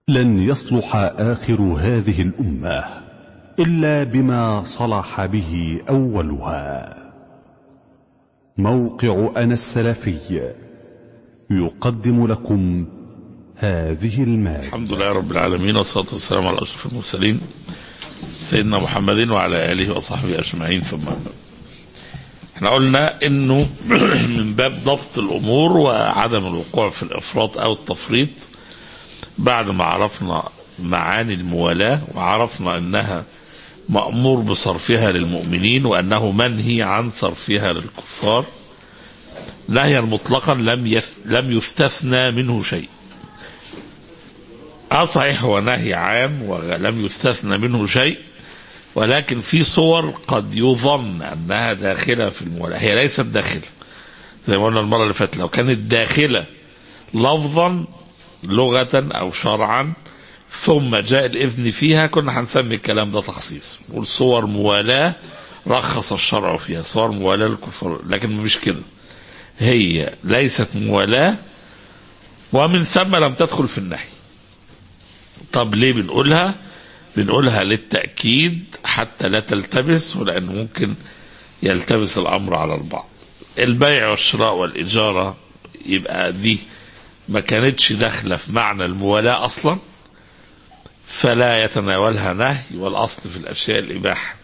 لن يصلح آخر هذه الأمة إلا بما صلح به أولها موقع أنا السلفي يقدم لكم هذه المادة الحمد لله رب العالمين والصلاة والسلام على أشرف المرسلين سيدنا محمد وعلى آله وصحبه أجمعين ثم أما بعد. احنا قلنا انه من باب ضبط الامور وعدم الوقوع في الافراط او التفريط بعد ما عرفنا معاني الموالاه وعرفنا انها مامور بصرفها للمؤمنين وانه منهي عن صرفها للكفار نهيا مطلقا لم يث... لم يستثنى منه شيء اه صحيح هو نهي عام ولم يستثنى منه شيء ولكن في صور قد يظن انها داخله في الموالاه هي ليست داخله زي ما قلنا المره اللي فاتت لو كانت داخله لفظا لغه او شرعا ثم جاء الاذن فيها كنا هنسمي الكلام ده تخصيص نقول صور موالاه رخص الشرع فيها صور موالاه للكفار لكن مش كده هي ليست موالاه ومن ثم لم تدخل في النهي طب ليه بنقولها بنقولها للتأكيد حتى لا تلتبس ولأنه ممكن يلتبس الأمر على البعض البيع والشراء والإجارة يبقى دي ما كانتش داخلة في معنى الموالاة أصلا فلا يتناولها نهي والأصل في الأشياء الإباحة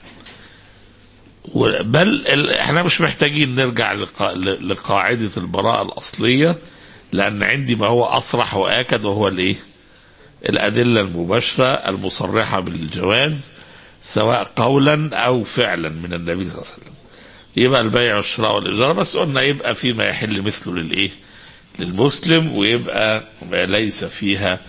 بل احنا مش محتاجين نرجع لقا... لقاعدة البراءة الأصلية لأن عندي ما هو أصرح وآكد وهو الإيه؟ الأدلة المباشرة المصرحة بالجواز سواء قولا أو فعلا من النبي صلى الله عليه وسلم يبقى البيع والشراء والإجارة بس قلنا يبقى فيما يحل مثله للإيه للمسلم ويبقى ما ليس فيها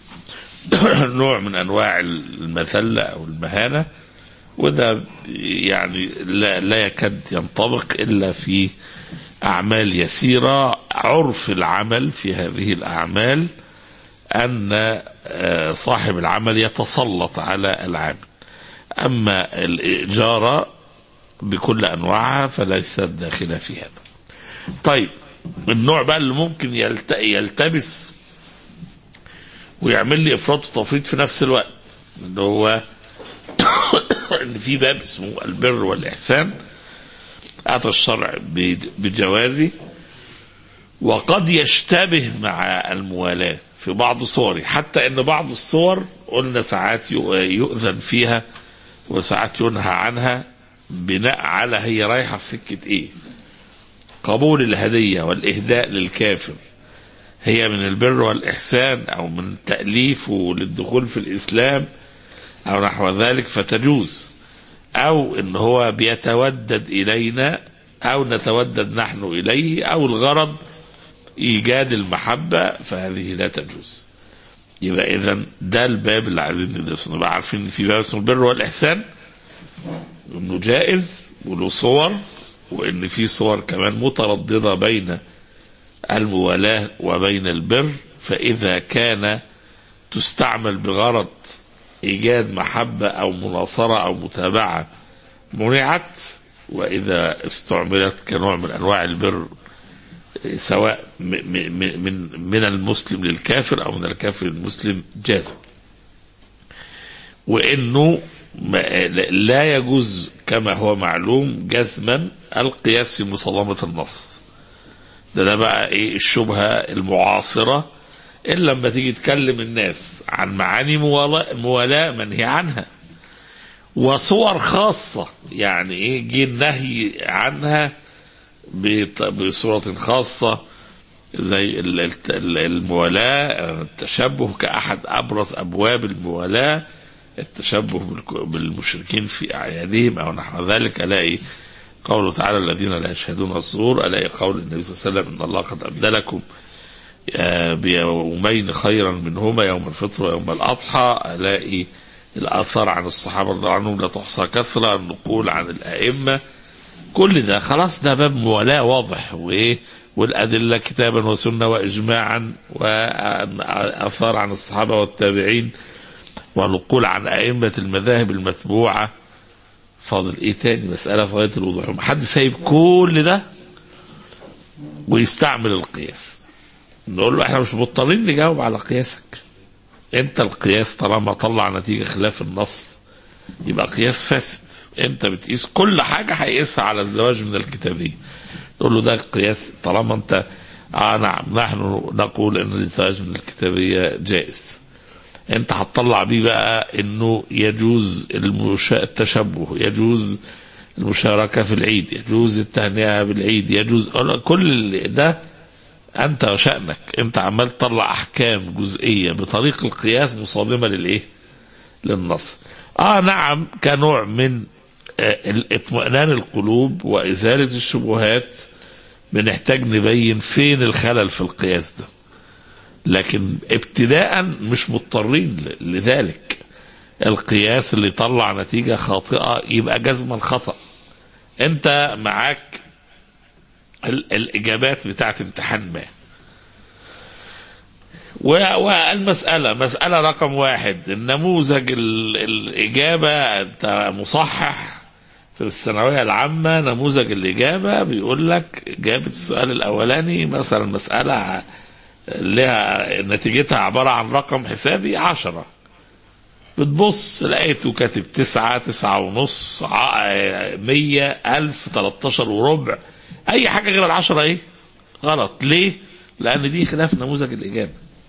نوع من أنواع المذلة أو المهانة وده يعني لا, لا يكاد ينطبق إلا في أعمال يسيرة عرف العمل في هذه الأعمال أن صاحب العمل يتسلط على العامل أما الإجارة بكل أنواعها فليست داخلة في هذا طيب النوع بقى اللي ممكن يلتبس ويعمل لي إفراط وتفريط في نفس الوقت اللي هو إن في باب اسمه البر والإحسان أتى الشرع بجوازه وقد يشتبه مع الموالاة في بعض صوره حتى ان بعض الصور قلنا ساعات يؤذن فيها وساعات ينهى عنها بناء على هي رايحة في سكة ايه قبول الهدية والإهداء للكافر هي من البر والإحسان أو من تأليفه للدخول في الإسلام أو نحو ذلك فتجوز أو إن هو بيتودد إلينا أو نتودد نحن إليه أو الغرض ايجاد المحبه فهذه لا تجوز يبقى اذا ده الباب اللي عايزين ندرسه نبقى عارفين ان في باب اسمه البر والاحسان انه جائز وله صور وان في صور كمان متردده بين الموالاه وبين البر فاذا كان تستعمل بغرض ايجاد محبه او مناصره او متابعه منعت واذا استعملت كنوع من انواع البر سواء من من المسلم للكافر او من الكافر للمسلم جاز وانه لا يجوز كما هو معلوم جزما القياس في مصادمه النص ده ده بقى ايه الشبهه المعاصره الا لما تيجي تكلم الناس عن معاني موالاه منهي عنها وصور خاصه يعني ايه جه النهي عنها بصورة خاصة زي الموالاة التشبه كأحد أبرز أبواب الموالاة التشبه بالمشركين في أعيادهم أو نحو ذلك ألاقي قوله تعالى الذين لا يشهدون الزور ألاقي قول النبي صلى الله عليه وسلم إن الله قد أبدلكم بيومين خيرا منهما يوم الفطر ويوم الأضحى ألاقي الآثار عن الصحابة رضي الله عنهم لا تحصى كثرة النقول عن الأئمة كل ده خلاص ده باب موالاه واضح وايه والادله كتابا وسنه واجماعا واثار عن الصحابه والتابعين ونقول عن ائمه المذاهب المتبوعه فاضل ايه تاني مساله في غايه الوضوح محد سايب كل ده ويستعمل القياس نقول له احنا مش مضطرين نجاوب على قياسك انت القياس طالما طلع نتيجة خلاف النص يبقى قياس فاسد انت بتقيس كل حاجة هيقيسها على الزواج من الكتابية تقول له ده قياس طالما انت اه نعم نحن نقول ان الزواج من الكتابية جائز انت هتطلع بيه بقى انه يجوز المشا... التشبه يجوز المشاركة في العيد يجوز التهنئة بالعيد يجوز كل ده انت وشأنك انت عمال تطلع احكام جزئية بطريق القياس مصادمة للايه للنص اه نعم كنوع من آه اطمئنان القلوب وازالة الشبهات بنحتاج نبين فين الخلل في القياس ده لكن ابتداء مش مضطرين لذلك القياس اللي يطلع نتيجة خاطئة يبقى جزما خطأ انت معاك الإجابات بتاعت امتحان ما والمسألة مسألة رقم واحد النموذج الإجابة أنت مصحح في الثانوية العامة نموذج الإجابة بيقول لك إجابة السؤال الأولاني مثلا مسألة لها نتيجتها عبارة عن رقم حسابي عشرة بتبص لقيته كاتب تسعة تسعة ونص مية ألف تلاتاشر وربع أي حاجة غير العشرة إيه غلط ليه لأن دي خلاف نموذج الإجابة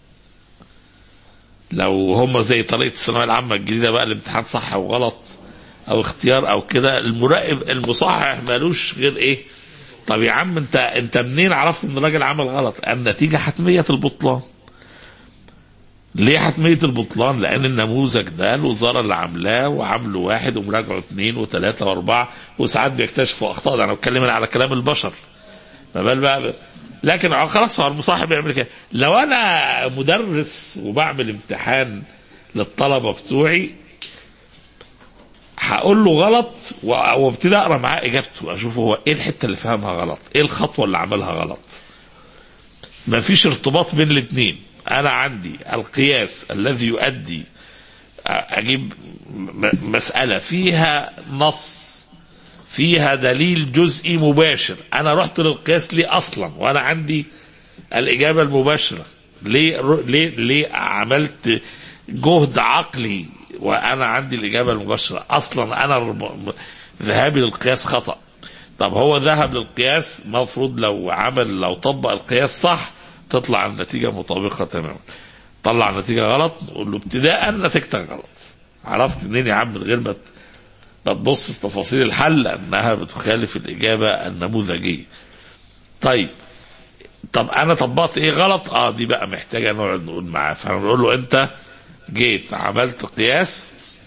لو هم زي طريقة الثانوية العامة الجديدة بقى الامتحان صح وغلط أو اختيار أو كده المراقب المصحح مالوش غير إيه طب يا عم انت انت منين عرفت ان الراجل عمل غلط؟ النتيجه حتميه البطلان. ليه حتميه البطلان؟ لان النموذج ده الوزاره اللي عاملاه وعامله واحد ومراجعه اثنين وثلاثه واربعه وساعات بيكتشفوا اخطاء ده انا بتكلم على كلام البشر. ما بال بقى لكن خلاص هو المصاحب بيعمل كده. لو انا مدرس وبعمل امتحان للطلبه بتوعي هقول له غلط وابتدي اقرا معاه اجابته اشوف هو ايه الحته اللي فهمها غلط ايه الخطوه اللي عملها غلط ما فيش ارتباط بين الاثنين انا عندي القياس الذي يؤدي اجيب مساله فيها نص فيها دليل جزئي مباشر انا رحت للقياس ليه اصلا وانا عندي الاجابه المباشره ليه ليه ليه عملت جهد عقلي وانا عندي الاجابه المباشره اصلا انا ذهابي للقياس خطا طب هو ذهب للقياس المفروض لو عمل لو طبق القياس صح تطلع النتيجه مطابقه تماما طلع نتيجه غلط نقول له ابتداء نتيجتك غلط عرفت منين يا عم من غير ما ما تبص في تفاصيل الحل انها بتخالف الاجابه النموذجيه طيب طب انا طبقت ايه غلط اه دي بقى محتاجه نقعد نقول معاه فهنقول له انت جيت عملت قياس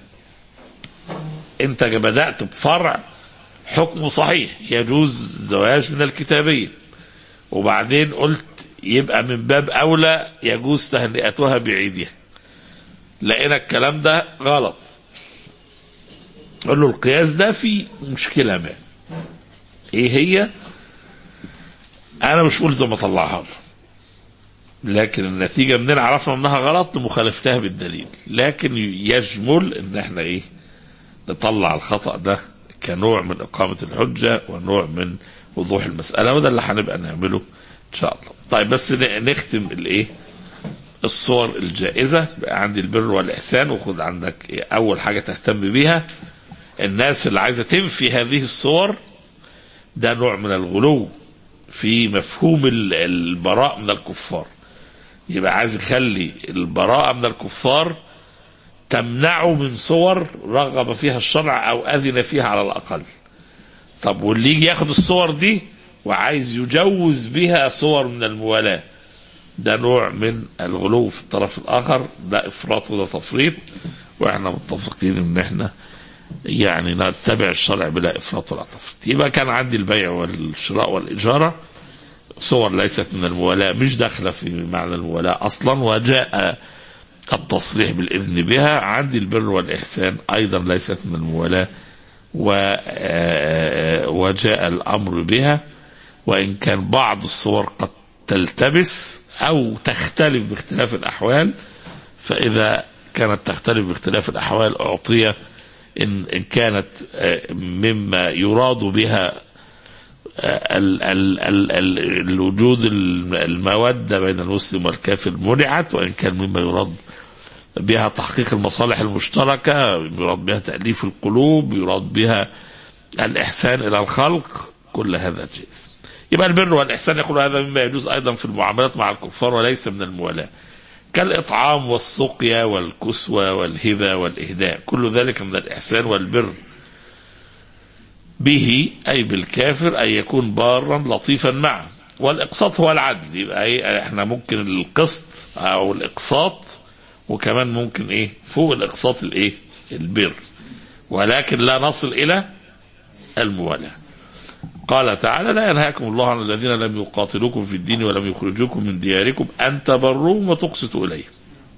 انت بدأت بفرع حكمه صحيح يجوز الزواج من الكتابية وبعدين قلت يبقى من باب أولى يجوز تهنئتها بعيدها لقينا الكلام ده غلط قول له القياس ده فيه مشكلة ما ايه هي انا مش ملزم اطلعها له لكن النتيجة منين عرفنا انها غلط مخالفتها بالدليل لكن يجمل ان احنا ايه نطلع الخطأ ده كنوع من اقامة الحجة ونوع من وضوح المسألة وده اللي هنبقى نعمله ان شاء الله طيب بس نختم الايه الصور الجائزة بقى عندي البر والإحسان وخد عندك إيه أول حاجة تهتم بيها الناس اللي عايزة تنفي هذه الصور ده نوع من الغلو في مفهوم البراء من الكفار يبقى عايز يخلي البراءة من الكفار تمنعه من صور رغب فيها الشرع أو أذن فيها على الأقل طب واللي يجي ياخد الصور دي وعايز يجوز بها صور من الموالاة ده نوع من الغلو في الطرف الآخر ده إفراط وده تفريط وإحنا متفقين إن إحنا يعني نتبع الشرع بلا إفراط ولا تفريط يبقى كان عندي البيع والشراء والإجارة صور ليست من الموالاة مش داخلة في معنى الموالاة أصلا وجاء التصريح بالإذن بها عندي البر والإحسان أيضا ليست من الموالاة وجاء الأمر بها وإن كان بعض الصور قد تلتبس أو تختلف باختلاف الأحوال فإذا كانت تختلف باختلاف الأحوال أعطي إن, إن كانت مما يراد بها ال ال ال ال الوجود المودة بين المسلم والكافر منعت وإن كان مما يراد بها تحقيق المصالح المشتركة يراد بها تأليف القلوب يراد بها الإحسان إلى الخلق كل هذا جائز يبقى البر والإحسان يقول هذا مما يجوز أيضا في المعاملات مع الكفار وليس من الموالاة كالإطعام والسقيا والكسوة والهبة والإهداء كل ذلك من الإحسان والبر به أي بالكافر أن يكون بارا لطيفا معه والإقساط هو العدل يبقى إيه إحنا ممكن القسط أو الإقساط وكمان ممكن إيه فوق الإقساط الإيه البر ولكن لا نصل إلى الموالاة قال تعالى لا ينهاكم الله عن الذين لم يقاتلوكم في الدين ولم يخرجوكم من دياركم أن تبروهم وتقسطوا إليهم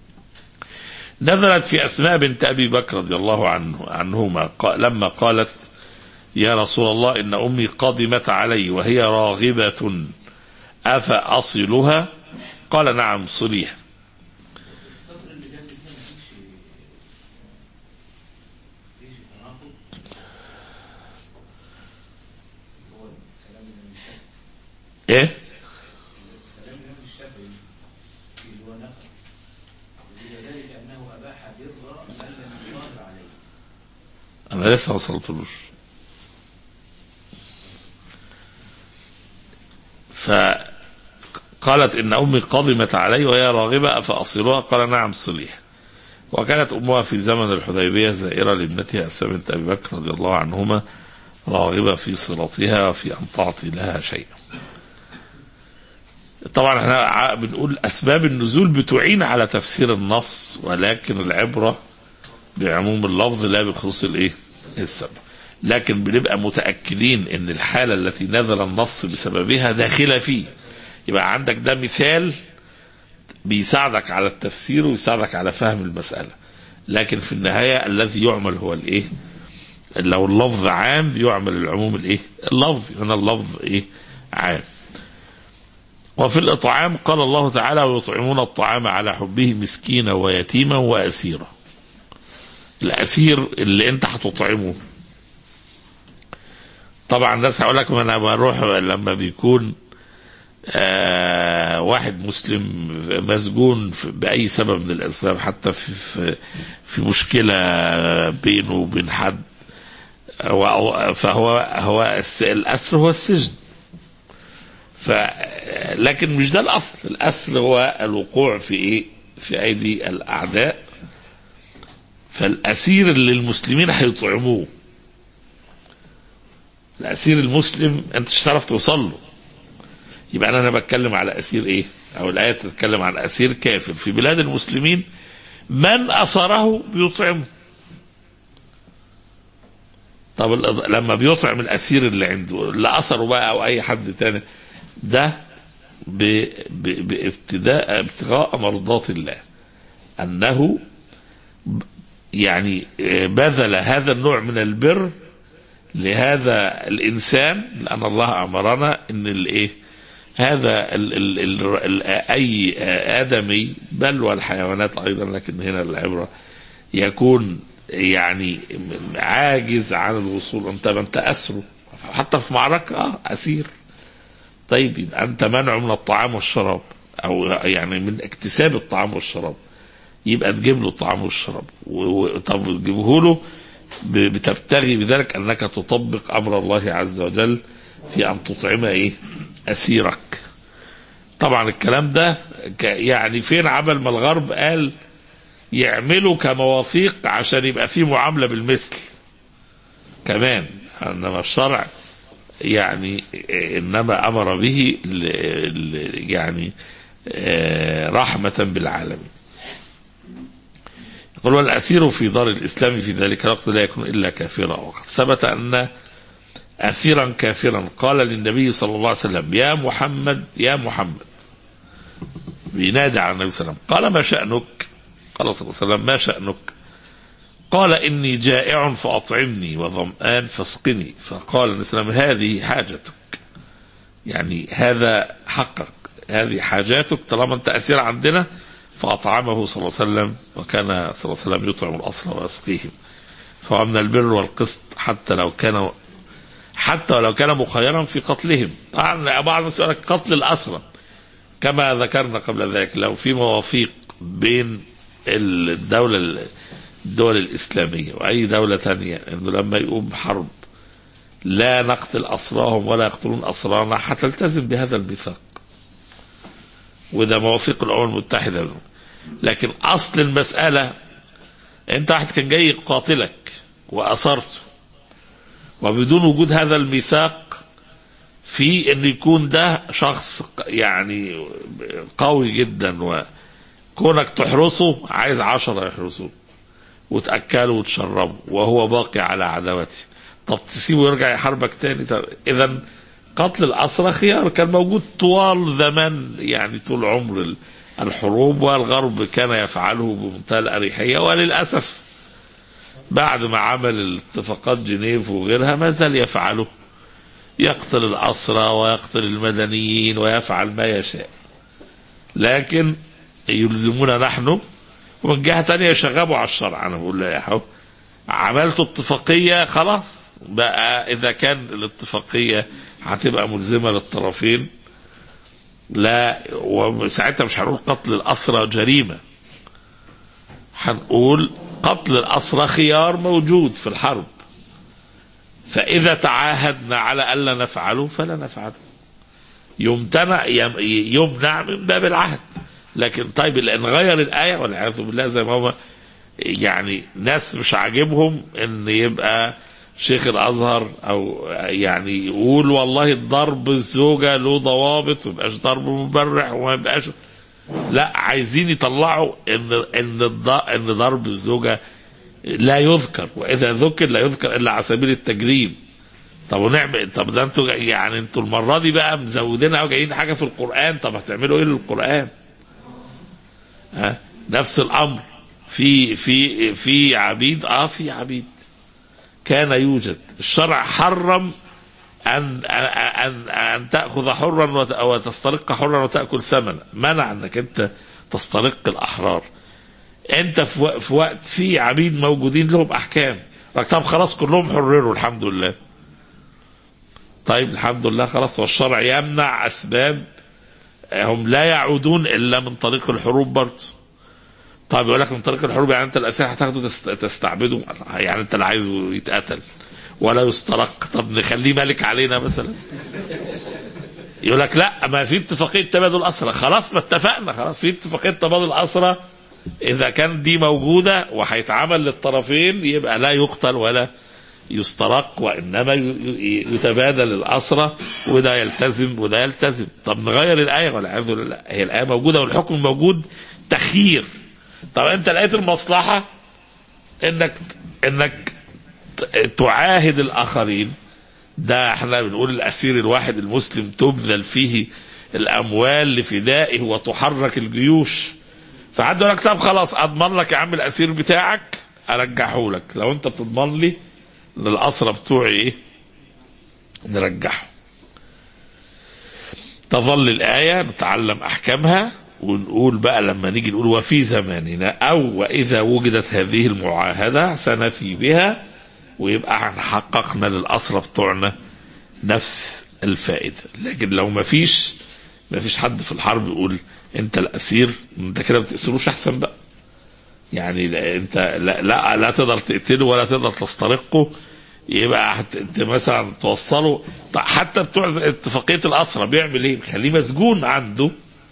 نزلت في أسماء بنت أبي بكر رضي الله عنه عنهما لما قالت يا رسول الله إن أمي قدمت علي وهي راغبة أفأصلها قال نعم صليها ايه انا لسه ما وصلتلوش فقالت ان امي قضمت علي وهي راغبه افاصلها قال نعم صليها وكانت امها في زمن الحديبيه زائره لابنتها اسماء بنت ابي بكر رضي الله عنهما راغبه في صلتها وفي ان تعطي لها شيئا طبعا احنا بنقول اسباب النزول بتعين على تفسير النص ولكن العبره بعموم اللفظ لا بخصوص الايه؟ السبب. لكن بنبقى متاكدين ان الحاله التي نزل النص بسببها داخله فيه. يبقى عندك ده مثال بيساعدك على التفسير ويساعدك على فهم المساله. لكن في النهايه الذي يعمل هو الايه؟ لو اللفظ عام يعمل العموم الايه؟ اللفظ هنا اللفظ ايه؟ عام. وفي الإطعام قال الله تعالى ويطعمون الطعام على حبه مسكينا ويتيما وأسيرا الأسير اللي أنت هتطعمه طبعا الناس هيقول لك ما انا بروح لما بيكون آه واحد مسلم مسجون باي سبب من الاسباب حتى في في, في مشكله بينه وبين حد فهو هو الاسر هو السجن ف لكن مش ده الاصل الاصل هو الوقوع في ايه في ايدي الاعداء فالاسير اللي المسلمين هيطعموه الاسير المسلم انت مش هتعرف توصل له يبقى انا بتكلم على اسير ايه او الايه تتكلم عن اسير كافر في بلاد المسلمين من اسره بيطعمه طب لما بيطعم الاسير اللي عنده اللي اسره بقى او اي حد تاني ده بابتداء ابتغاء مرضات الله انه يعني بذل هذا النوع من البر لهذا الانسان لان الله امرنا ان الايه هذا ال ال ال ال اي ادمي بل والحيوانات ايضا لكن هنا العبره يكون يعني عاجز عن الوصول انت انت اسره حتى في معركه اه اسير طيب يبقى انت منع من الطعام والشراب او يعني من اكتساب الطعام والشراب يبقى تجيب له الطعام والشراب طب تجيبه له بتبتغي بذلك انك تطبق امر الله عز وجل في ان تطعم ايه اسيرك طبعا الكلام ده يعني فين عمل ما الغرب قال يعملوا كمواثيق عشان يبقى في معامله بالمثل كمان انما الشرع يعني انما امر به يعني رحمه بالعالمين يقول والاسير في دار الاسلام في ذلك الوقت لا يكون الا كافرا وقد ثبت ان اسيرا كافرا قال للنبي صلى الله عليه وسلم يا محمد يا محمد بينادي على النبي صلى الله عليه وسلم قال ما شانك قال صلى الله عليه وسلم ما شانك قال إني جائع فأطعمني وظمآن فاسقني فقال النبي صلى الله عليه وسلم هذه حاجتك يعني هذا حقك هذه حاجاتك طالما أنت أسير عندنا فأطعمه صلى الله عليه وسلم وكان صلى الله عليه وسلم يطعم الأسرى ويسقيهم فهو من البر والقسط حتى لو كان حتى ولو كان مخيرا في قتلهم طبعا بعض الناس يقول لك قتل الأسرى كما ذكرنا قبل ذلك لو في مواثيق بين الدولة الدول الإسلامية وأي دولة تانية إنه لما يقوم حرب لا نقتل أسراهم ولا يقتلون أسرانا هتلتزم بهذا الميثاق وده مواثيق الأمم المتحدة لكن أصل المسألة أنت واحد كان جاي يقاتلك وأثرته وبدون وجود هذا الميثاق في ان يكون ده شخص يعني قوي جدا وكونك تحرسه عايز عشرة يحرسوه وتأكله وتشربه وهو باقي على عداوته طب تسيبه يرجع يحاربك تاني اذا قتل الأسرى خيار كان موجود طوال زمان يعني طول عمر الحروب والغرب كان يفعله بمنتهى الأريحية وللأسف بعد ما عمل الاتفاقات جنيف وغيرها ما زال يفعله يقتل الأسرى ويقتل المدنيين ويفعل ما يشاء لكن يلزمنا نحن ومن جهة تانية يشغبوا على الشرع أنا بقول له يا حب عملت اتفاقية خلاص بقى إذا كان الاتفاقية هتبقى ملزمة للطرفين لا وساعتها مش هنقول قتل الأسرى جريمة هنقول قتل الأسرى خيار موجود في الحرب فإذا تعاهدنا على ألا نفعله فلا نفعله يمتنع يمنع من باب العهد لكن طيب لأن غير الآية والعياذ بالله زي ما هو يعني ناس مش عاجبهم ان يبقى شيخ الازهر او يعني يقول والله الضرب الزوجه له ضوابط وما يبقاش ضرب مبرح وما يبقاش لا عايزين يطلعوا ان ان ان ضرب الزوجه لا يذكر واذا ذكر لا يذكر الا على سبيل التجريم طب ونعمل طب ده انتوا يعني انتوا المره دي بقى مزودينها وجايين حاجه في القران طب هتعملوا ايه للقران؟ ها نفس الامر في في في عبيد اه في عبيد كان يوجد الشرع حرم ان ان ان تاخذ حرا وتسترق حرا وتاكل ثمنا منع انك انت تسترق الاحرار انت في وقت في عبيد موجودين لهم احكام طب خلاص كلهم حرروا الحمد لله طيب الحمد لله خلاص والشرع يمنع اسباب هم لا يعودون الا من طريق الحروب برضه طيب يقول لك من طريق الحروب يعني انت الاسير هتاخده تستعبده يعني انت اللي عايزه يتقتل ولا يسترق طب نخليه ملك علينا مثلا يقول لك لا ما في اتفاقيه تبادل اسرى خلاص ما اتفقنا خلاص في اتفاقيه تبادل اسرى اذا كان دي موجوده وهيتعمل للطرفين يبقى لا يقتل ولا يسترق وانما يتبادل الاسرى وده يلتزم وده يلتزم طب نغير الايه والعياذ بالله هي الايه موجوده والحكم موجود تخيير طب انت لقيت المصلحه انك انك تعاهد الاخرين ده احنا بنقول الاسير الواحد المسلم تبذل فيه الاموال لفدائه وتحرك الجيوش فحد يقول لك طب خلاص اضمن لك يا عم الاسير بتاعك ارجعه لك لو انت بتضمن لي ان الاسرى بتوعي ايه نرجعه تظل الايه نتعلم احكامها ونقول بقى لما نيجي نقول وفي زماننا او واذا وجدت هذه المعاهده سنفي بها ويبقى حققنا للاسرى بتوعنا نفس الفائده لكن لو ما فيش ما فيش حد في الحرب يقول انت الاسير انت كده ما بتأسروش احسن بقى يعني لا انت لا, لا لا تقدر تقتله ولا تقدر تسترقه يبقى انت مثلا توصله حتى بتوع اتفاقيه الاسرى بيعمل ايه؟ بيخليه مسجون عنده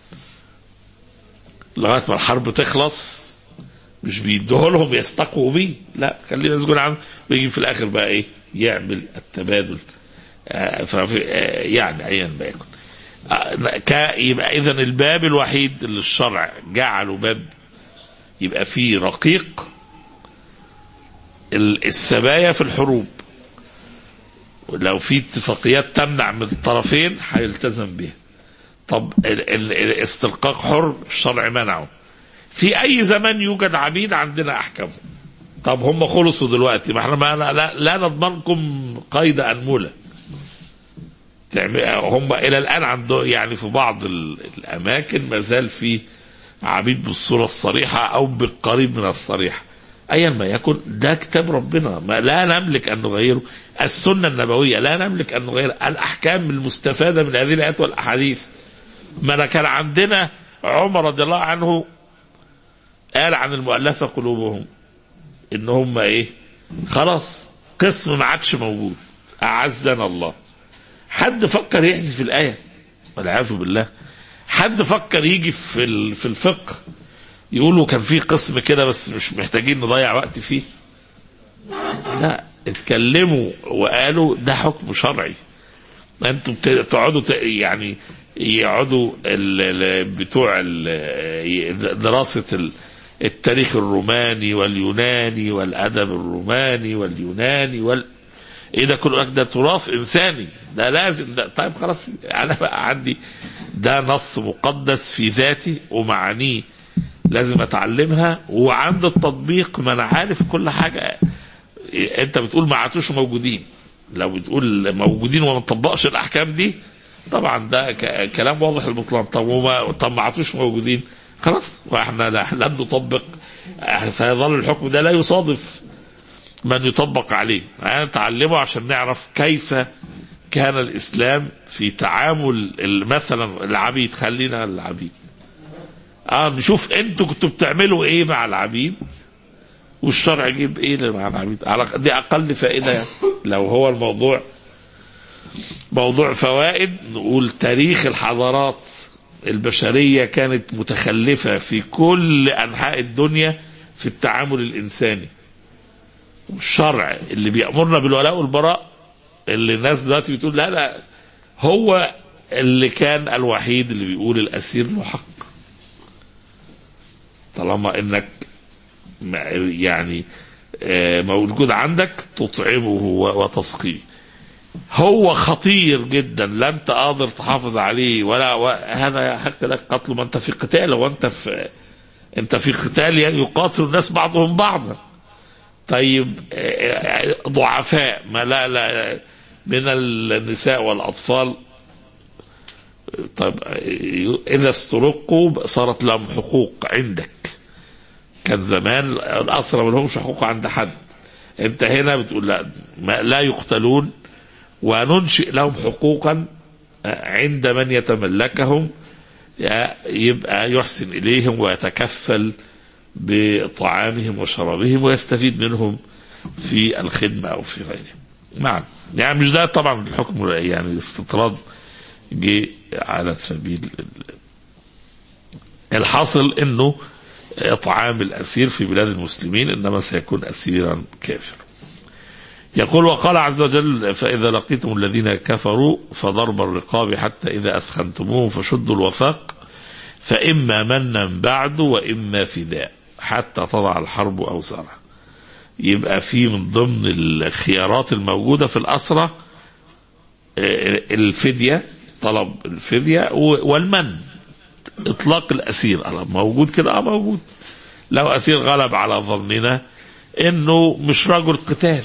لغايه ما الحرب تخلص مش بيدوه لهم يستقوا بيه لا خليه مسجون عنه ويجي في الاخر بقى ايه؟ يعمل التبادل آه ففي آه يعني ايا ما يكن آه يبقى اذا الباب الوحيد اللي الشرع جعله باب يبقى فيه رقيق السبايا في الحروب لو في اتفاقيات تمنع من الطرفين هيلتزم بها طب الاستلقاق حر الشرع منعه في اي زمان يوجد عبيد عندنا احكامه طب هم خلصوا دلوقتي ما احنا ما لا, لا نضمنكم قيد انمله هم الى الان عنده يعني في بعض الاماكن ما زال في عبيد بالصوره الصريحه او بالقريب من الصريحه ايا ما يكن ده كتاب ربنا ما لا نملك ان نغيره السنه النبويه لا نملك ان نغيرها الاحكام المستفاده من هذه الايات والاحاديث ما كان عندنا عمر رضي الله عنه قال عن المؤلفة قلوبهم ان هم ايه خلاص قسم ما عادش موجود اعزنا الله حد فكر يحذف الايه والعياذ بالله حد فكر يجي في ال- في الفقه يقولوا كان في قسم كده بس مش محتاجين نضيع وقت فيه لا اتكلموا وقالوا ده حكم شرعي انتوا بت- تقعدوا ت- يعني يقعدوا ال- ال- بتوع ال- دراسة ال- التاريخ الروماني واليوناني والأدب الروماني واليوناني وال ايه ده كله ده تراث انساني ده لازم ده طيب خلاص انا بقى عندي ده نص مقدس في ذاتي ومعانيه لازم اتعلمها وعند التطبيق ما انا عارف كل حاجه انت بتقول ما عادوش موجودين لو بتقول موجودين وما نطبقش الاحكام دي طبعا ده ك- كلام واضح البطلان طب وما طب ما عادوش موجودين خلاص واحنا لا- لن نطبق سيظل الحكم ده لا يصادف من يطبق عليه يعني نتعلمه عشان نعرف كيف كان الاسلام في تعامل ال- مثلا العبيد خلينا العبيد اه نشوف انتوا كنتوا بتعملوا ايه مع العبيد والشرع جيب ايه مع العبيد على دي اقل فائده يعني لو هو الموضوع موضوع فوائد نقول تاريخ الحضارات البشريه كانت متخلفه في كل انحاء الدنيا في التعامل الانساني والشرع اللي بيأمرنا بالولاء والبراء اللي الناس دلوقتي بتقول لا لا هو اللي كان الوحيد اللي بيقول الأسير له حق طالما انك م- يعني آه، موجود عندك تطعمه و- وتسقيه هو خطير جدا لا انت قادر تحافظ عليه ولا و- هذا يحق لك قتله ما انت في قتال وانت في انت في قتال يقاتل الناس بعضهم بعضا طيب آه، ضعفاء ما لا لا من النساء والاطفال طيب آه، اذا استرقوا صارت لهم حقوق عندك كان زمان الاسرى ما لهمش حقوق عند حد انت هنا بتقول لا ما لا يقتلون وننشئ لهم حقوقا عند من يتملكهم يبقى يحسن اليهم ويتكفل بطعامهم وشرابهم ويستفيد منهم في الخدمه او في غيره. نعم يعني مش ده طبعا الحكم يعني استطراد جه على سبيل ال- الحاصل انه اطعام الاسير في بلاد المسلمين انما سيكون اسيرا كافرا. يقول وقال عز وجل فاذا لقيتم الذين كفروا فضرب الرقاب حتى اذا اثخنتموهم فشدوا الوثاق فاما منا بعد واما فداء حتى تضع الحرب اوزارها. يبقى في من ضمن الخيارات الموجوده في الاسرى آه، الفديه طلب الفديه و- والمن اطلاق الاسير أنا موجود كده اه موجود لو اسير غلب على ظننا انه مش رجل قتال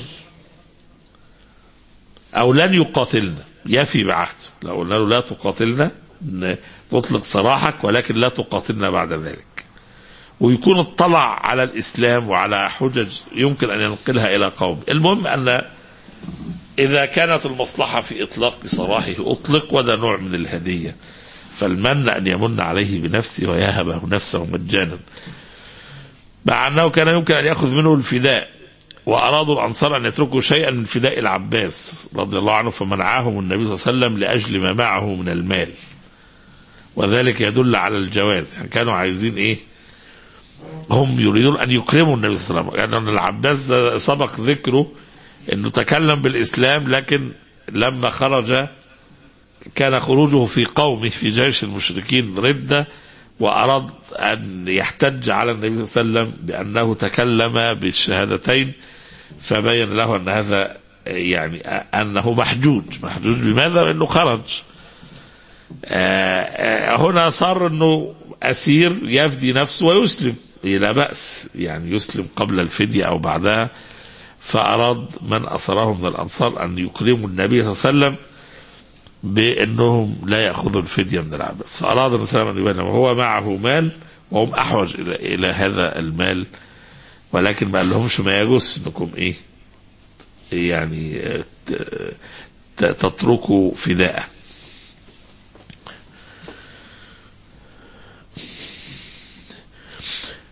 او لن يقاتلنا يفي بعهده لو قلنا له لا تقاتلنا ن- نطلق سراحك ولكن لا تقاتلنا بعد ذلك ويكون اطلع على الاسلام وعلى حجج يمكن ان ينقلها الى قوم المهم ان اذا كانت المصلحه في اطلاق سراحه اطلق وده نوع من الهديه فالمن أن يمن عليه بنفسه ويهبه نفسه مجانا مع أنه كان يمكن أن يأخذ منه الفداء وأرادوا الأنصار أن يتركوا شيئا من فداء العباس رضي الله عنه فمنعهم النبي صلى الله عليه وسلم لأجل ما معه من المال وذلك يدل على الجواز يعني كانوا عايزين إيه هم يريدون أن يكرموا النبي صلى الله عليه وسلم لأن العباس ده سبق ذكره أنه تكلم بالإسلام لكن لما خرج كان خروجه في قومه في جيش المشركين ردة وأراد أن يحتج على النبي صلى الله عليه وسلم بأنه تكلم بالشهادتين فبين له أن هذا يعني أنه محجوج محجوج بماذا؟ لأنه خرج آه، آه، هنا صار أنه أسير يفدي نفسه ويسلم لا بأس يعني يسلم قبل الفدية أو بعدها فأراد من أسره من الأنصار أن يكرموا النبي صلى الله عليه وسلم بانهم لا ياخذوا الفديه من العباس فاراد النبي صلى الله عليه وسلم ان يبين وهو معه مال وهم احوج الى الى هذا المال ولكن ما قال لهمش ما يجوز انكم ايه يعني آه، ت- ت- تتركوا فداءه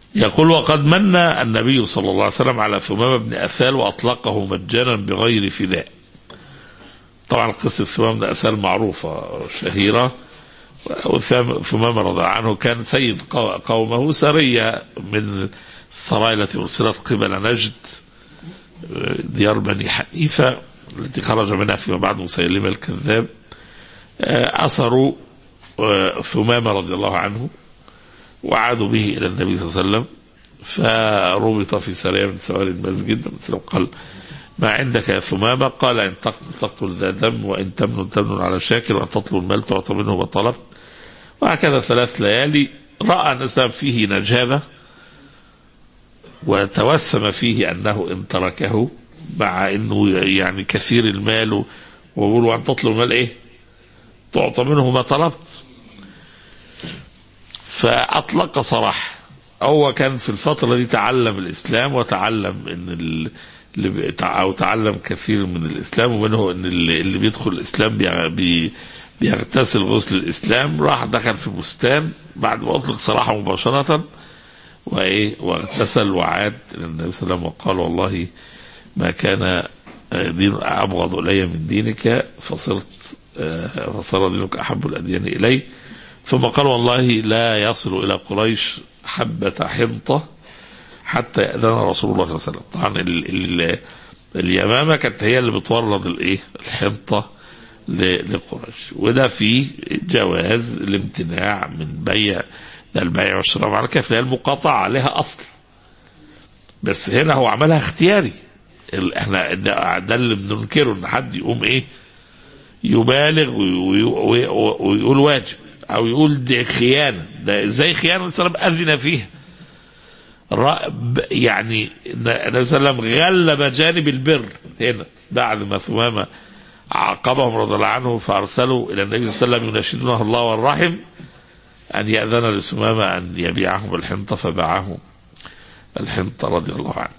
يقول وقد من النبي صلى الله عليه وسلم على ثمامة بن أثال وأطلقه مجانا بغير فداء طبعا قصة ثمامة بن أثال معروفة شهيرة ثمامة رضي الله عنه كان سيد قومه سرية من السرايا التي أرسلت قبل نجد ديار بني حنيفة التي خرج منها فيما بعد مسيلمة الكذاب أثروا ثمامة رضي الله عنه وعادوا به إلى النبي صلى الله عليه وسلم فربط في سرية من سواري المسجد قال ما عندك يا ثمامة قال إن تقتل ذا دم وإن تمن تمن على شاكر وإن تطلب المال تعطى منه ما طلبت وهكذا ثلاث ليالي رأى الإسلام فيه نجابة وتوسم فيه أنه إن تركه مع أنه يعني كثير المال ويقول وأن تطلب المال إيه تعطى منه ما طلبت فأطلق صراحة هو كان في الفترة دي تعلم الإسلام وتعلم أن ال... اللي أو تعلم كثير من الإسلام ومنه أن اللي بيدخل الإسلام بي... بيغتسل غسل الإسلام راح دخل في بستان بعد ما أطلق صراحة مباشرة وإيه واغتسل وعاد إلى النبي صلى الله عليه وسلم وقال والله ما كان دين أبغض إلي من دينك فصرت فصار دينك أحب الأديان إلي ثم قال والله لا يصل إلى قريش حبة حنطة حتى يأذن رسول الله صلى الله عليه وسلم طبعا ال ال اليمامة كانت هي اللي بتورد الايه الحنطة لقريش وده فيه جواز الامتناع من بيع ده البيع والشراء على كيف هي المقاطعة عليها أصل بس هنا هو عملها اختياري احنا ده, ده اللي بننكره ان حد يقوم ايه يبالغ ويقول واجب او يقول دي خيانه ده ازاي خيانه السلام اذن فيها يعني النبي صلى الله عليه وسلم غلب جانب البر هنا بعد ما ثمامه عاقبهم رضي الله عنه فارسلوا الى النبي صلى الله عليه وسلم يناشدونه الله والرحم ان ياذن لثمامه ان يبيعهم الحنطه فباعهم الحنطه رضي الله عنه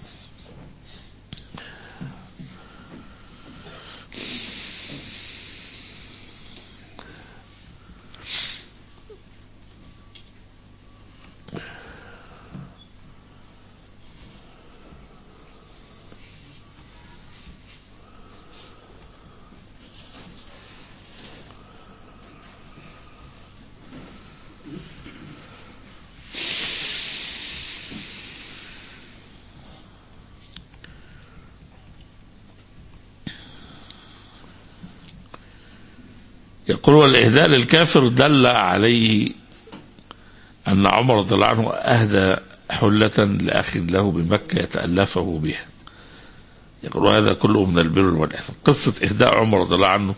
يقول والإهداء للكافر دل عليه أن عمر رضي الله عنه أهدى حلة لأخ له بمكة يتألفه بها يقول هذا كله من البر والإحسان قصة إهداء عمر رضي الله عنه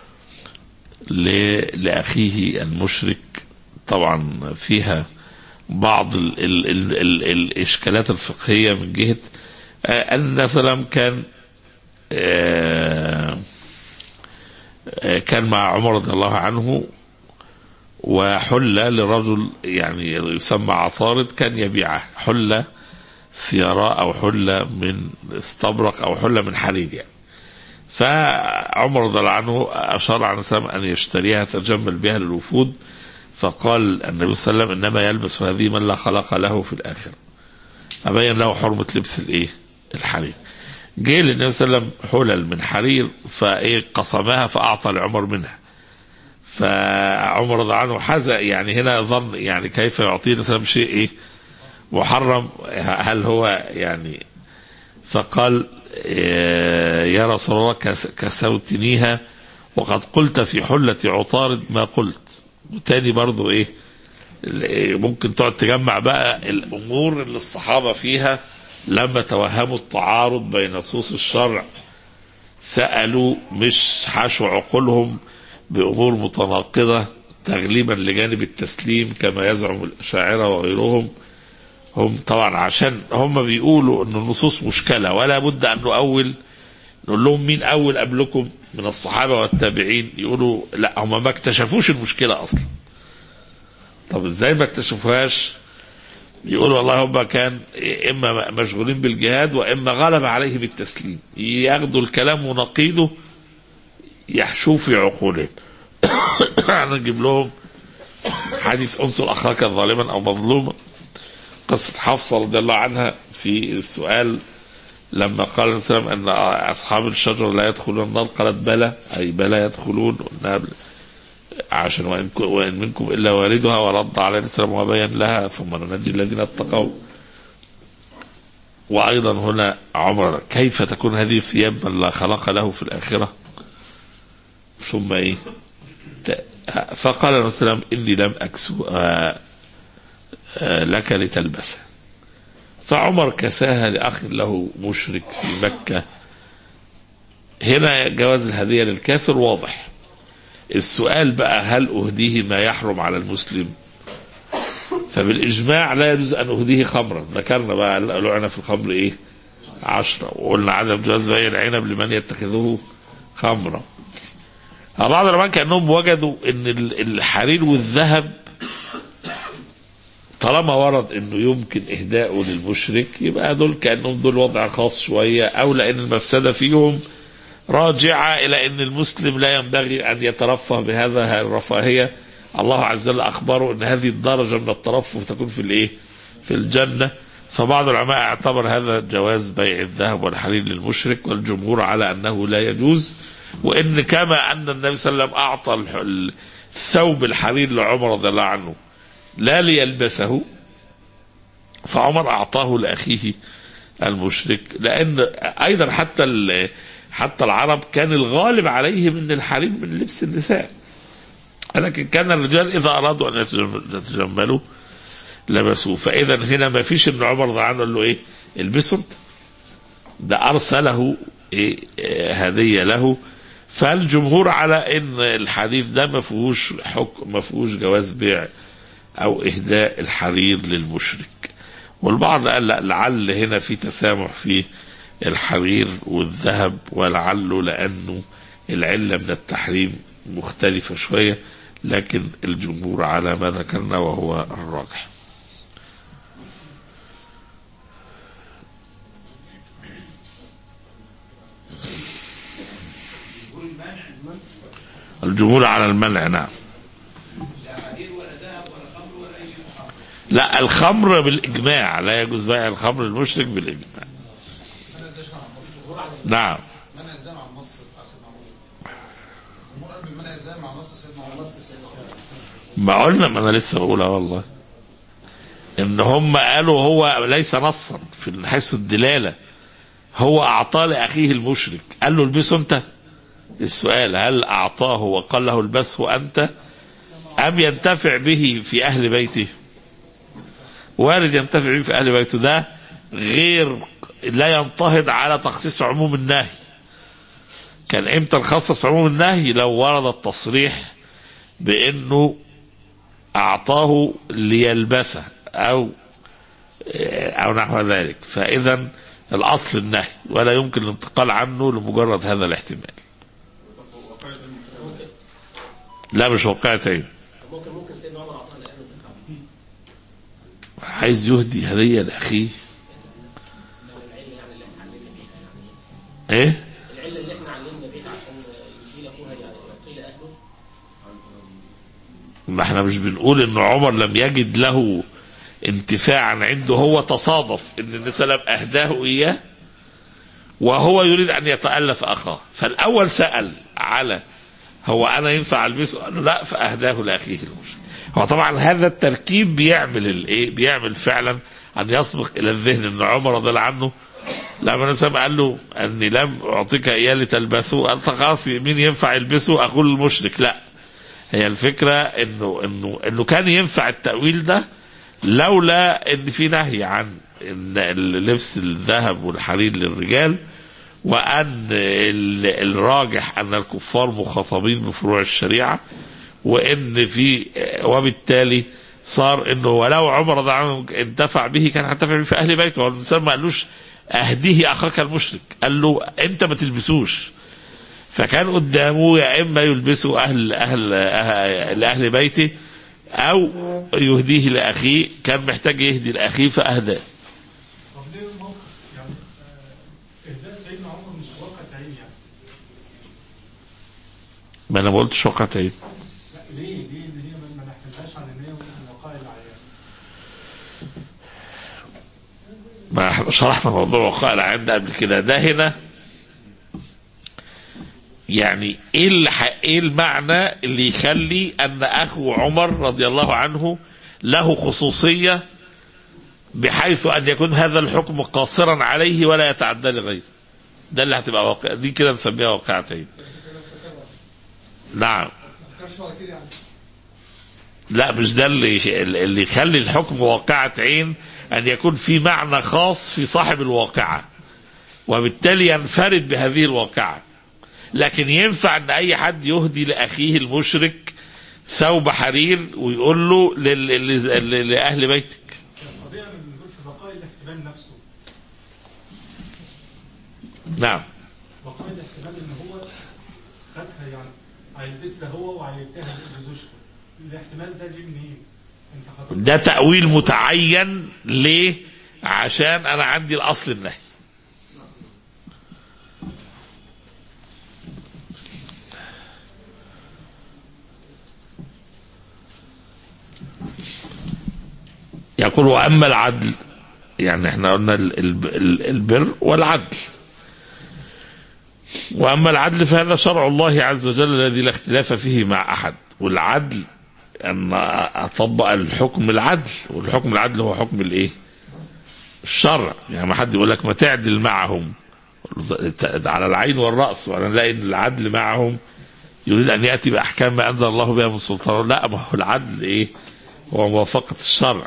لأخيه المشرك طبعا فيها بعض ال ال ال ال الإشكالات الفقهية من جهة أن سلام كان آه كان مع عمر رضي الله عنه وحلة لرجل يعني يسمى عطارد كان يبيعه حلة سيراء أو حلة من استبرق أو حلة من حرير يعني فعمر رضي الله عنه أشار على سلام أن يشتريها تجمل بها للوفود فقال النبي صلى الله عليه وسلم إنما يلبس هذه من لا خلق له في الآخرة أبين له حرمة لبس الإيه الحرير جه للنبي صلى الله عليه وسلم حلل من حرير فايه قسمها فاعطى لعمر منها فعمر رضي عنه حزق يعني هنا ظن يعني كيف يعطيه النبي شيء ايه محرم هل هو يعني فقال يا رسول الله كسوتنيها وقد قلت في حلة عطارد ما قلت وتاني برضو ايه ممكن تقعد تجمع بقى الامور اللي الصحابة فيها لما توهموا التعارض بين نصوص الشرع سألوا مش حشوا عقولهم بأمور متناقضة تغليبا لجانب التسليم كما يزعم الأشاعرة وغيرهم هم طبعا عشان هم بيقولوا أن النصوص مشكلة ولا بد أن نؤول نقول لهم مين أول قبلكم من الصحابة والتابعين يقولوا لا هم ما اكتشفوش المشكلة أصلا طب ازاي ما اكتشفوهاش يقول والله هم كان اما مشغولين بالجهاد واما غلب عليهم التسليم ياخدوا الكلام ونقيده يحشوه في عقولهم نجيب لهم حديث انصر اخاك ظالما او مظلوما قصة حفصة رضي الله عنها في السؤال لما قال النبي صلى الله عليه وسلم أن أصحاب الشجرة لا يدخلون النار قالت بلى أي بلى يدخلون قلنا بل- عشان وإن, ك- وإن منكم إلا واردها ورد عليه السلام وبين لها ثم ننجي الذين اتقوا وأيضا هنا عمر كيف تكون هذه الثياب من لا خلق له في الآخرة ثم إيه ت- فقال النبي صلى الله عليه وسلم إني لم أكسو آه، آه، لك لتلبسها فعمر كساها لأخ له مشرك في مكة هنا جواز الهدية للكافر واضح السؤال بقى هل أهديه ما يحرم على المسلم فبالإجماع لا يجوز أن أهديه خمرا ذكرنا بقى لعنة في الخمر إيه عشرة وقلنا عدم جواز بيع العنب لمن يتخذه خمرا بعض العلماء كأنهم وجدوا أن ال- الحرير والذهب طالما ورد انه يمكن اهداؤه للمشرك يبقى دول كانهم دول وضع خاص شويه او لان المفسده فيهم راجعه الى ان المسلم لا ينبغي ان يترفه بهذا الرفاهيه الله عز وجل اخبره ان هذه الدرجه من الترفه تكون في الايه؟ في الجنه فبعض العلماء اعتبر هذا جواز بيع الذهب والحرير للمشرك والجمهور على انه لا يجوز وان كما ان النبي صلى الله عليه وسلم اعطى الح- الثوب الحرير لعمر رضي الله عنه لا ليلبسه فعمر اعطاه لاخيه المشرك لان ايضا حتى ال- حتى العرب كان الغالب عليهم ان الحرير من لبس النساء لكن كان الرجال اذا ارادوا ان يتجم- يتجملوا لبسوه فاذا هنا ما فيش ان عمر رضي الله عنه قال له ايه البسوا انت ده ارسله إيه إيه هديه له فالجمهور على ان الحديث ده ما فيهوش حكم ما فيهوش جواز بيع او اهداء الحرير للمشرك والبعض قال لا لعل هنا في تسامح في الحرير والذهب ولعله لانه العله من التحريم مختلفه شويه لكن الجمهور على ما ذكرنا وهو الراجح الجمهور على المنع نعم لا الخمر بالإجماع لا يجوز بيع الخمر للمشرك بالإجماع نعم منع ازاي مع النص بتاع سيدنا عمر عمر قال بالمنع ازاي مع نص سيدنا عمر ما قلنا ما انا لسه بقولها والله ان هم قالوا هو ليس نصا في حيث الدلاله هو اعطاه لاخيه المشرك قال له البسه انت السؤال هل اعطاه وقال له البسه انت ام ينتفع به في اهل بيته وارد ينتفع به في اهل بيته ده غير لا ينتهض على تخصيص عموم النهي كان امتى نخصص عموم النهي لو ورد التصريح بانه اعطاه ليلبسه او او نحو ذلك فاذا الاصل النهي ولا يمكن الانتقال عنه لمجرد هذا الاحتمال لا مش واقعتين ممكن ممكن سيدنا عمر اعطاها لانه ذكر عايز يهدي هديه لاخيه العله يعني اللي احنا علمنا بيها ايه العله اللي احنا علمنا بيها عشان يجي لاخوها يعني يعطي لاهله ما احنا مش بنقول ان عمر لم يجد له انتفاعا عنده هو تصادف ان النبي صلى الله عليه وسلم اهداه اياه وهو يريد ان يتالف اخاه فالاول سال على هو انا ينفع البسه قال له لا فاهداه لاخيه المشرك هو طبعا هذا التركيب بيعمل الايه بيعمل فعلا ان يسبق الى الذهن ان عمر رضي الله عنه لما النبي صلى الله عليه وسلم قال له اني لم اعطيك اياه لتلبسه قال خلاص مين ينفع يلبسه اقول المشرك لا هي الفكرة انه انه انه كان ينفع التأويل ده لولا ان في نهي عن ان لبس الذهب والحرير للرجال وان ال- الراجح ان الكفار مخاطبين بفروع الشريعة وان في وبالتالي صار انه ولو عمر رضي الله عنه انتفع به كان هينتفع به في اهل بيته والانسان ما قالوش اهديه اخاك المشرك قال له انت ما تلبسوش فكان قدامه يا اما يلبسه اهل اهل اهل, أهل بيته او يهديه لاخيه كان محتاج يهدي لاخيه فاهداه طب ليه الموقف يعني آه، اهداء سيدنا عمر مش واقع عين يعني ما انا ما قلتش وقعتين لا ليه ليه ان هي ما- ما نحملهاش على ان هي ممكن وقائع العيان ما احنا شرحنا موضوع وقائع العين ده قبل كده ده هنا يعني ايه اللي ح- ايه المعنى اللي يخلي ان اخو عمر رضي الله عنه له خصوصيه بحيث ان يكون هذا الحكم قاصرا عليه ولا يتعدى لغيره ده اللي هتبقى واقع دي كده نسميها واقعتين نعم كرش ولا كده يعني لا مش ده اللي اللي يخلي الحكم واقعة عين أن يكون في معنى خاص في صاحب الواقعة وبالتالي ينفرد بهذه الواقعة لكن ينفع أن أي حد يهدي لأخيه المشرك ثوب حرير ويقول له لل- لل- لل- لأهل بيتك القضيه انا بنقول في بقاء الاحتمال نفسه نعم بقاء الاحتمال ان هو خدها يعني هيلبسها هو وهيديها لزوجته الاحتمال ده جه منين؟ انت حضرتك ده تأويل متعين ليه عشان أنا عندي الأصل النهي يقول وأما العدل يعني احنا قلنا ال- ال- ال- البر والعدل وأما العدل فهذا شرع الله عز وجل الذي لا اختلاف فيه مع أحد والعدل أن أطبق الحكم العدل والحكم العدل هو حكم الإيه الشرع يعني ما حد يقول لك ما تعدل معهم على العين والرأس وأنا نلاقي أن العدل معهم يريد أن يأتي بأحكام ما أنزل الله بها من سلطان لا ما هو العدل إيه هو موافقة الشرع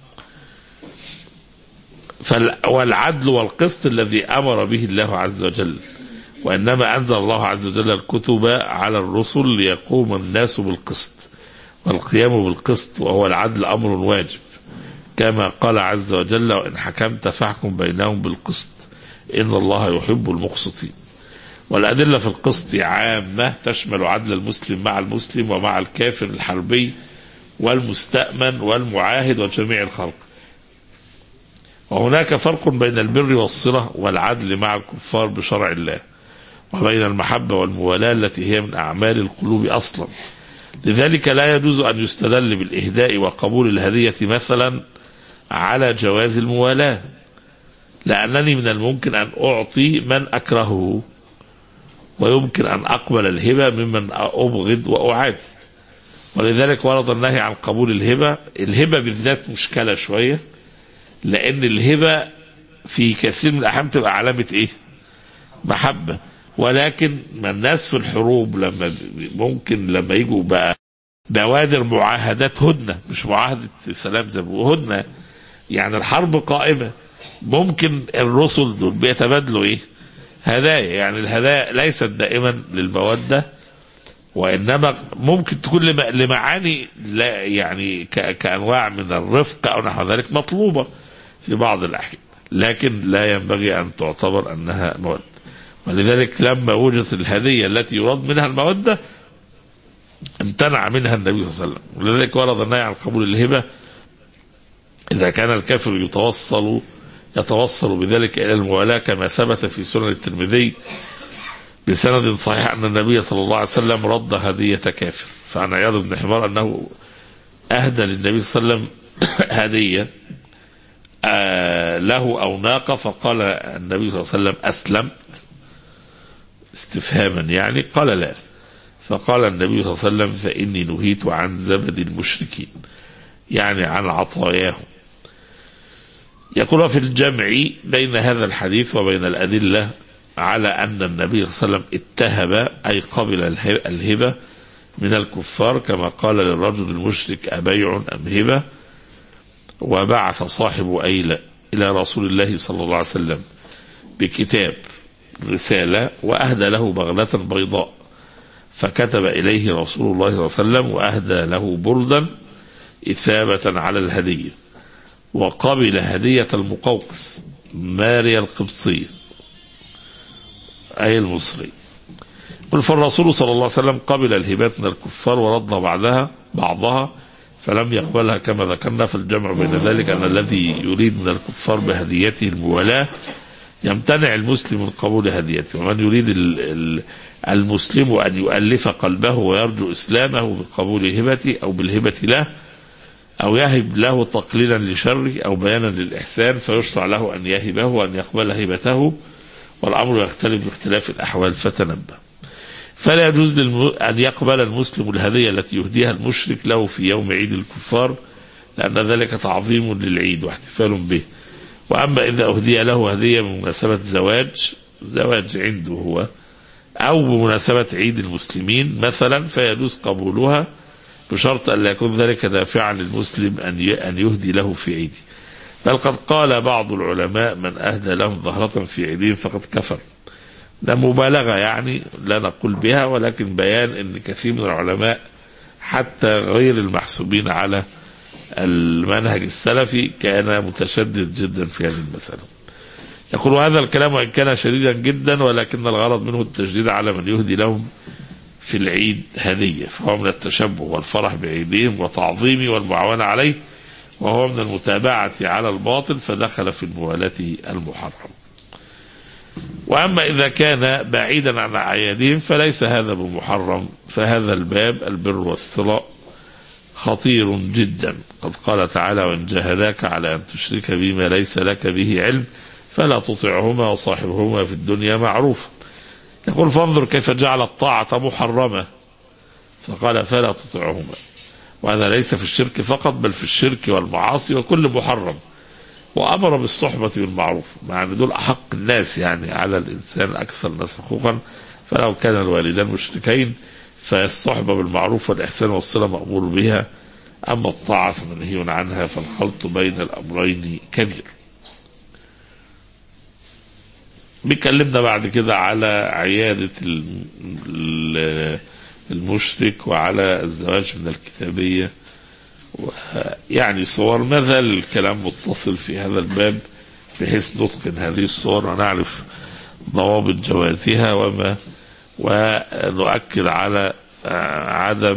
فال- والعدل والقسط الذي امر به الله عز وجل وانما انزل الله عز وجل الكتب على الرسل ليقوم الناس بالقسط والقيام بالقسط وهو العدل امر واجب كما قال عز وجل وان حكمت فاحكم بينهم بالقسط ان الله يحب المقسطين والادله في القسط عامه تشمل عدل المسلم مع المسلم ومع الكافر الحربي والمستأمن والمعاهد وجميع الخلق وهناك فرق بين البر والصلة والعدل مع الكفار بشرع الله وبين المحبة والموالاة التي هي من أعمال القلوب أصلا لذلك لا يجوز أن يستدل بالإهداء وقبول الهدية مثلا على جواز الموالاة لأنني من الممكن أن أعطي من أكرهه ويمكن أن أقبل الهبة ممن أبغض وأعادي ولذلك ورد النهي عن قبول الهبة الهبة بالذات مشكلة شوية لأن الهبة في كثير من الأحيان تبقى علامة إيه؟ محبة ولكن ما الناس في الحروب لما ب- ممكن لما يجوا بقى بوادر معاهدات هدنة مش معاهدة سلام زي ما بيقولوا، هدنة يعني الحرب قائمة ممكن الرسل دول بيتبادلوا ايه؟ هدايا يعني الهدايا ليست دائما للمودة وانما ممكن تكون لم- لمعاني لا يعني ك- كانواع من الرفق او نحو ذلك مطلوبه في بعض الاحيان لكن لا ينبغي ان تعتبر انها موده ولذلك لما وجدت الهديه التي يراد منها الموده امتنع منها النبي صلى الله عليه وسلم ولذلك ورد النهي عن قبول الهبه اذا كان الكافر يتوصل يتوصل بذلك الى الموالاه كما ثبت في سنن الترمذي بسند صحيح أن النبي صلى الله عليه وسلم رد هدية كافر فعن عياض بن حمار أنه أهدى للنبي صلى الله عليه وسلم هدية آه له أو ناقة فقال النبي صلى الله عليه وسلم أسلمت استفهاما يعني قال لا فقال النبي صلى الله عليه وسلم فإني نهيت عن زبد المشركين يعني عن عطاياهم يقول في الجمع بين هذا الحديث وبين الأدلة على أن النبي صلى الله عليه وسلم اتهب أي قبل الهب- الهبة من الكفار كما قال للرجل المشرك أبيع أم هبة وبعث صاحب أيلة إلى رسول الله صلى الله عليه وسلم بكتاب رسالة وأهدى له بغلة بيضاء فكتب إليه رسول الله صلى الله عليه وسلم وأهدى له بردا إثابة على الهدية وقبل هدية المقوقس ماريا القبطية أي المصري قل فالرسول صلى الله عليه وسلم قبل الهبات من الكفار ورد بعدها بعضها فلم يقبلها كما ذكرنا في الجمع بين ذلك أن الذي يريد من الكفار بهديته الموالاة يمتنع المسلم من قبول هديته ومن يريد ال- ال- المسلم أن يؤلف قلبه ويرجو إسلامه بقبول هبته أو بالهبة له أو يهب له تقليلا لشره أو بيانا للإحسان فيشرع له أن يهبه وأن يقبل هبته والأمر يختلف باختلاف الأحوال فتنبه فلا يجوز للم... أن يقبل المسلم الهدية التي يهديها المشرك له في يوم عيد الكفار لأن ذلك تعظيم للعيد واحتفال به وأما إذا أهدي له هدية بمناسبة زواج زواج عنده هو أو بمناسبة عيد المسلمين مثلا فيجوز قبولها بشرط أن لا يكون ذلك دافعا للمسلم أن ي- أن يهدي له في عيده بل قد قال بعض العلماء من أهدى لهم ظهرة في عيدهم فقد كفر ده مبالغة يعني لا نقول بها ولكن بيان أن كثير من العلماء حتى غير المحسوبين على المنهج السلفي كان متشدد جدا في هذه المسألة يقول هذا الكلام وإن كان شديدا جدا ولكن الغرض منه التشديد على من يهدي لهم في العيد هدية فهو من التشبه والفرح بعيدهم وتعظيمه والمعاونة عليه وهو من المتابعة على الباطل فدخل في الموالاة المحرم وأما إذا كان بعيدا عن أعيادهم فليس هذا بمحرم فهذا الباب البر والصلة خطير جدا قد قال تعالى وإن جاهداك على أن تشرك بما ليس لك به علم فلا تطعهما وصاحبهما في الدنيا معروفا يقول فانظر كيف جعل الطاعة محرمة فقال فلا تطعهما وهذا ليس في الشرك فقط بل في الشرك والمعاصي وكل محرم وأمر بالصحبة بالمعروف مع أن دول أحق الناس يعني على الإنسان أكثر الناس حقوقا فلو كان الوالدان مشركين فالصحبة بالمعروف والإحسان والصلة مأمور بها أما الطاعة فمنهي عنها فالخلط بين الأمرين كبير بيكلمنا بعد كده على عيادة ال- ال- المشرك وعلى الزواج من الكتابية و- يعني صور ماذا الكلام متصل في هذا الباب بحيث نتقن هذه الصور ونعرف ضوابط جوازها وما ونؤكد على آه، عدم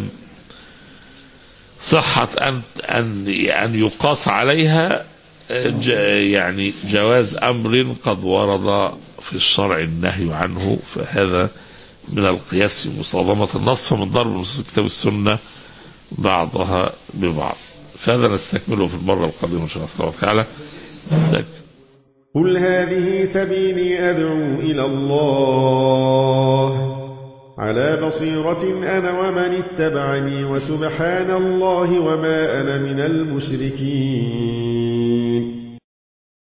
صحة أن أن أن يقاس عليها آه، ج- يعني جواز أمر قد ورد في الشرع النهي عنه فهذا من القياس في مصادمة النص ومن ضرب نصوص الكتاب والسنة بعضها ببعض فهذا نستكمله في المرة القادمة إن شاء الله تعالى نستك- قل هذه سبيلي أدعو إلى الله على بصيرة أنا ومن اتبعني وسبحان الله وما أنا من المشركين